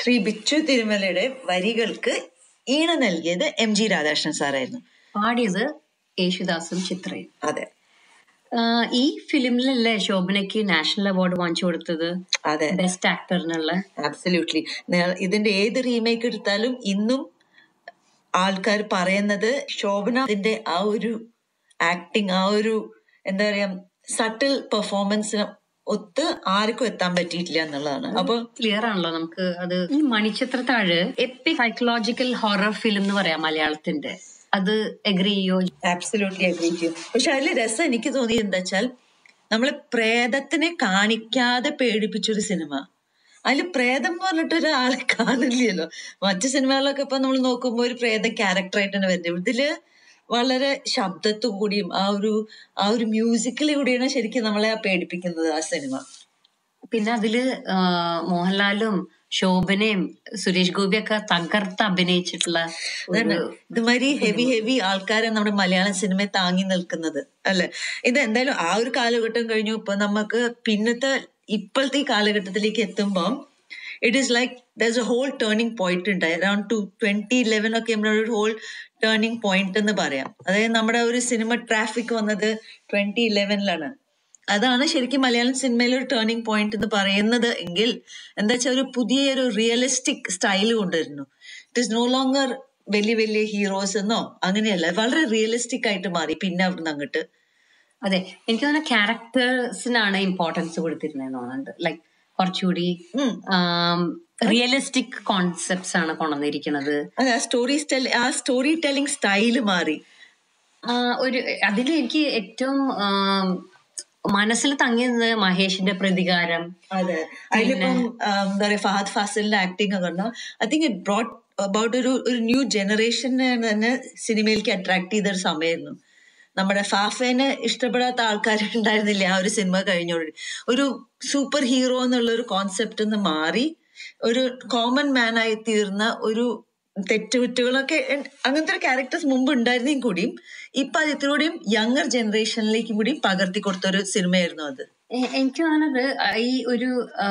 ശ്രീ ബിച്ചു തിരുമലയുടെ വരികൾക്ക് ഈണം നൽകിയത് എം ജി രാധാകൃഷ്ണൻ സാറായിരുന്നു പാടിയത് യേശുദാസും ചിത്രയും അതെ ആഹ് ഈ ഫിലിമിലല്ലേ ശോഭനയ്ക്ക് നാഷണൽ അവാർഡ് വാങ്ങിച്ചു കൊടുത്തത് അതെ ബെസ്റ്റ് ആക്ടറിനുള്ള ആബ്സല്യൂട്ട്ലി ഇതിന്റെ ഏത് റീമേക്ക് എടുത്താലും ഇന്നും ആൾക്കാർ പറയുന്നത് ശോഭന അതിന്റെ ആ ഒരു ആക്ടിങ് ആ ഒരു എന്താ പറയാ സട്ടിൽ പെർഫോമൻസിന് ഒത്ത് ആർക്കും എത്താൻ പറ്റിയിട്ടില്ല എന്നുള്ളതാണ് അപ്പൊ ക്ലിയർ ആണല്ലോ നമുക്ക് അത് ഈ Manichitrathazhu epic psychological horror film എന്ന് പറയാം മലയാളത്തിന്റെ അത് എഗ്രി ചെയ്യോ ആബ്സല്യൂട്ട്ലി അഗ്രി ചെയ്യും പക്ഷെ അതിൽ രസം എനിക്ക് തോന്നിയത് എന്താ വെച്ചാൽ നമ്മള് പ്രേതത്തിനെ കാണിക്കാതെ പേടിപ്പിച്ചൊരു സിനിമ അതിൽ പ്രേതം എന്ന് പറഞ്ഞിട്ട് ഒരാളെ കാണില്ലല്ലോ മറ്റു സിനിമകളിലൊക്കെ ഇപ്പൊ നമ്മൾ നോക്കുമ്പോൾ ഒരു പ്രേത ക്യാരക്ടറായിട്ടാണ് വരുന്നത് ഇതില് വളരെ ശബ്ദത്തു കൂടിയും ആ ഒരു ആ ഒരു മ്യൂസിക്കലി കൂടിയാണ് ശരിക്കും നമ്മളെ ആ പേടിപ്പിക്കുന്നത് ആ സിനിമ പിന്നെ അതില് ആഹ് മോഹൻലാലും ശോഭനയും സുരേഷ് ഗോപിയൊക്കെ തകർത്ത് അഭിനയിച്ചിട്ടുള്ള അതന്നെ ഒരു ഇതുമാതിരി ഹെവി ഹെവി ആൾക്കാരെ നമ്മുടെ മലയാളം സിനിമയെ താങ്ങി നിൽക്കുന്നത് അല്ലെ ഇത് എന്തായാലും ആ ഒരു കാലഘട്ടം കഴിഞ്ഞു ഇപ്പൊ നമുക്ക് പിന്നത്തെ ഇപ്പോഴത്തെ ഈ കാലഘട്ടത്തിലേക്ക് എത്തുമ്പോൾ it is like there a whole turning point ഉണ്ട് അറൌണ്ട് ടു ട്വന്റി ഇലവൻ ഒക്കെ നമ്മുടെ ഒരു ഹോൾ ടേണിംഗ് പോയിന്റ് എന്ന് പറയാം അതായത് നമ്മുടെ ഒരു സിനിമ ട്രാഫിക് വന്നത് ട്വന്റി ഇലവനിലാണ് അതാണ് ശരിക്കും മലയാളം സിനിമയിലെ ഒരു ടേണിംഗ് പോയിന്റ് എന്ന് പറയുന്നത് എങ്കിൽ എന്താ വെച്ചാൽ ഒരു പുതിയ ഒരു റിയലിസ്റ്റിക് സ്റ്റൈൽ കൊണ്ടുവരുന്നു ഇറ്റ് ഇസ് നോ ലോങ്ങർ വലിയ വലിയ ഹീറോസ് എന്നോ അങ്ങനെയല്ല വളരെ റിയലിസ്റ്റിക് ആയിട്ട് മാറി പിന്നെ അവിടുന്ന് അങ്ങോട്ട് അതെ എനിക്ക് തോന്നുന്ന ക്യാരക്ടേഴ്സിനാണ് ഇമ്പോർട്ടൻസ് കൊടുത്തിരുന്നതെന്ന് തോന്നുന്നുണ്ട് ലൈക്ക് കുറച്ചുകൂടി ഉം. റിയലിസ്റ്റിക് കോൺസെപ്റ്റ്സ് ആണ് കൊണ്ടുവന്നിരിക്കുന്നത് അതെ ആ സ്റ്റോറി സ്റ്റൈൽ ആ സ്റ്റോറി ടെല്ലിംഗ് സ്റ്റൈല് മാറി ആ, ഒരു അതിൽ എനിക്ക് ഏറ്റവും ആം, മനസ്സിൽ തങ്ങിയത് മഹേഷിന്റെ പ്രതികാരം അതെ അതിലിപ്പം എന്താ പറയാ ഫഹദ് ഫാസിലിന്റെ ആക്ടിങ് ഒക്കെ പറഞ്ഞാൽ I think it brought about ഒരു ഒരു ന്യൂ ജനറേഷനെ തന്നെ സിനിമയിലേക്ക് അട്രാക്ട് ചെയ്ത ഒരു സമയമായിരുന്നു നമ്മുടെ ഫാഫേനെ ഇഷ്ടപ്പെടാത്ത ആൾക്കാരുണ്ടായിരുന്നില്ല ആ ഒരു സിനിമ കഴിഞ്ഞോട് ഒരു സൂപ്പർ ഹീറോ എന്നുള്ള ഒരു കോൺസെപ്റ്റ് നിന്ന് മാറി ഒരു കോമൺ മാൻ ആയി തീർന്ന ഒരു തെറ്റുകുറ്റുകളൊക്കെ ഉണ്ട്. അങ്ങനത്തെ ഒരു ക്യാരക്ടേഴ്സ് മുമ്പ് ഉണ്ടായിരുന്നെങ്കിൽ കൂടിയും ഇപ്പൊ അത് ഇത്രയും യങ്ങർ ജനറേഷനിലേക്കും കൂടി പകർത്തി കൊടുത്ത ഒരു സിനിമയായിരുന്നു അത് എ- എനിക്ക് തോന്നുന്നത് ഈ ഒരു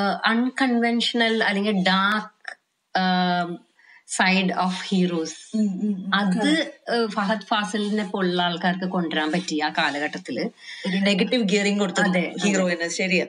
അൺകൺവെൻഷണൽ അല്ലെങ്കിൽ ഡാർക്ക് സൈഡ് ഓഫ് ഹീറോസ് അത് ഏഹ്, ഫഹദ് ഫാസിലിനെ പോലുള്ള ആൾക്കാർക്ക് കൊണ്ടുവരാൻ പറ്റി ആ കാലഘട്ടത്തില് ഒരു നെഗറ്റീവ് ഗിയറിംഗ് കൊടുത്ത അതെ, ഹീറോയിന് ശരിയാ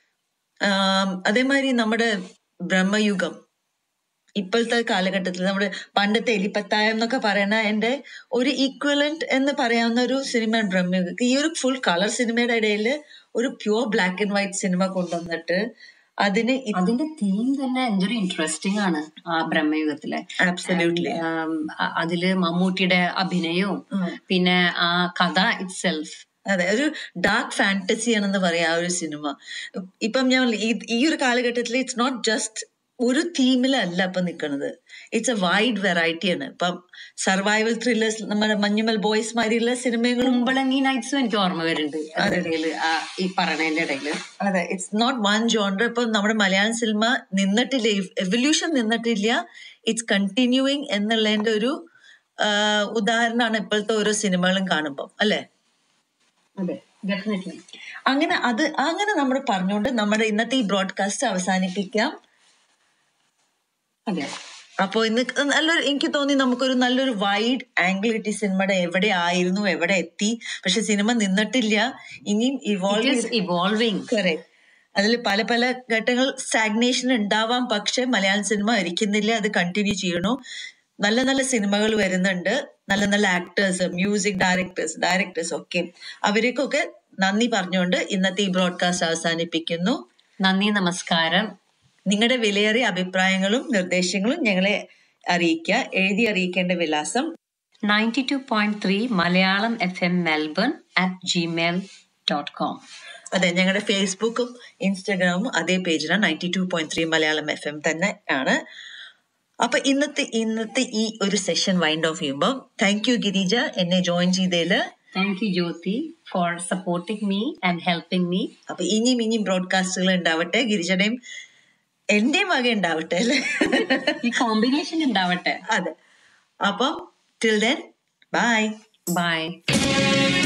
ആം, അതേമാതിരി നമ്മുടെ ബ്രഹ്മയുഗം ഇപ്പോഴത്തെ കാലഘട്ടത്തിൽ നമ്മുടെ പണ്ടത്തെ എലിപ്പത്തായം എന്നൊക്കെ പറയുന്ന എന്റെ ഒരു ഈക്വലന്റ് എന്ന് പറയാവുന്ന ഒരു സിനിമ ബ്രഹ്മയുഗം ഈ ഒരു ഫുൾ കളർ സിനിമയുടെ ഇടയിൽ ഒരു pure black and white cinema കൊണ്ടുവന്നിട്ട് അതിന് അതിന്റെ തീം തന്നെ എന്തൊരു ഇൻട്രസ്റ്റിംഗ് ആണ് ആ ബ്രഹ്മയുഗത്തിലെ ആബ്സല്യൂട്ട്ലി ആം, അ- അതില് മമ്മൂട്ടിയുടെ അഭിനയവും പിന്നെ ആ കഥ ഇറ്റ് സെൽഫ് അതെ ഒരു ഡാർക്ക് ഫാന്റസി ആണെന്ന് പറയാം ആ ഒരു സിനിമ ഇപ്പം ഞാൻ പറഞ്ഞില്ലേ, ഈ- ഈ ഒരു കാലഘട്ടത്തിൽ ഇറ്റ്സ് നോട്ട് ജസ്റ്റ് ഒരു തീമിലല്ല ഇപ്പൊ നിൽക്കുന്നത് ഇറ്റ്സ് എ വൈഡ് വെറൈറ്റി ആണ് ഇപ്പം സർവൈവൽ ത്രില്ലേഴ്സ് നമ്മുടെ മഞ്ഞുമൽ ബോയ്സ് മാതിരിയുള്ള സിനിമകളും കുമ്പളങ്ങി നൈറ്റ്സും എനിക്ക് ഓർമ്മ വരുന്നുണ്ട് അതിനിടയില് ആ ഈ പറയണതിന്റെ ഇടയില് അതെ ഇറ്റ്സ് നോട്ട് വൺ ജോണ്ടർ ഇപ്പം നമ്മുടെ മലയാളം സിനിമ നിന്നിട്ടില്ല എവല്യൂഷൻ നിന്നിട്ടില്ല ഇറ്റ്സ് കണ്ടിന്യൂയിങ് എന്നുള്ളതിന്റെ ഒരു ആ, ഉദാഹരണമാണ് ഇപ്പോഴത്തെ ഓരോ സിനിമകളും കാണുമ്പോൾ അല്ലേ അതെ ഡെഫിനറ്റ്ലി അങ്ങനെ അത് അങ്ങനെ നമ്മൾ പറഞ്ഞുകൊണ്ട് നമ്മുടെ ഇന്നത്തെ ഈ ബ്രോഡ്കാസ്റ്റ് അവസാനിപ്പിക്കാം അതെ അപ്പൊ ഇന്ന് നല്ലൊരു എനിക്ക് തോന്നി നമുക്കൊരു നല്ലൊരു വൈഡ് ആംഗിൾ കിട്ടി സിനിമയുടെ എവിടെ ആയിരുന്നു എവിടെ എത്തി പക്ഷെ സിനിമ നിന്നിട്ടില്ല ഇനിയും ഇവോൾവ് ഇവോൾവിങ് കറക്റ്റ് അതിൽ പല പല ഘട്ടങ്ങൾ സ്റ്റാഗ്നേഷൻ ഉണ്ടാവാം പക്ഷെ മലയാളം സിനിമ ഇരിക്കുന്നില്ല അത് കണ്ടിന്യൂ ചെയ്യണു നല്ല നല്ല സിനിമകൾ വരുന്നുണ്ട് നല്ല നല്ല ആക്ടേഴ്സ് മ്യൂസിക് ഡയറക്ടേഴ്സ് ഡയറക്ടേഴ്സ് ഒക്കെ അവർക്കൊക്കെ നന്ദി പറഞ്ഞുകൊണ്ട് ഇന്നത്തെ ഈ ബ്രോഡ്കാസ്റ്റ് അവസാനിപ്പിക്കുന്നു നന്ദി നമസ്കാരം നിങ്ങളുടെ വിലയേറിയ അഭിപ്രായങ്ങളും നിർദ്ദേശങ്ങളും ഞങ്ങളെ അറിയിക്കുക എഴുതി അറിയിക്കേണ്ട വിലാസം ninety two point three Malayalam F M Melbourne at Gmail dot com അതെ ഞങ്ങളുടെ ഫേസ്ബുക്കും ഇൻസ്റ്റാഗ്രാമും അതേ പേജിലാണ് ninety two point three Malayalam F M തന്നെ ആണ് അപ്പൊ ഇന്നത്തെ ഇന്നത്തെ ഈ ഒരു സെഷൻ വൈൻഡ് ഓഫ് ചെയ്യുമ്പോൾ താങ്ക് യു ഗിരിജ എന്നെ ജോയിൻ ചെയ്തതില് thank you Jyothi for supporting me and helping me അപ്പൊ ഇനിയും ഇനിയും ബ്രോഡ്കാസ്റ്റുകൾ ഉണ്ടാവട്ടെ ഗിരിജയുടെയും എന്റെയും വക ഉണ്ടാവട്ടെ അല്ലേ ഈ കോമ്പിനേഷൻ ഉണ്ടാവട്ടെ അതെ അപ്പം ടിൽ ദെൻ ബൈ ബൈ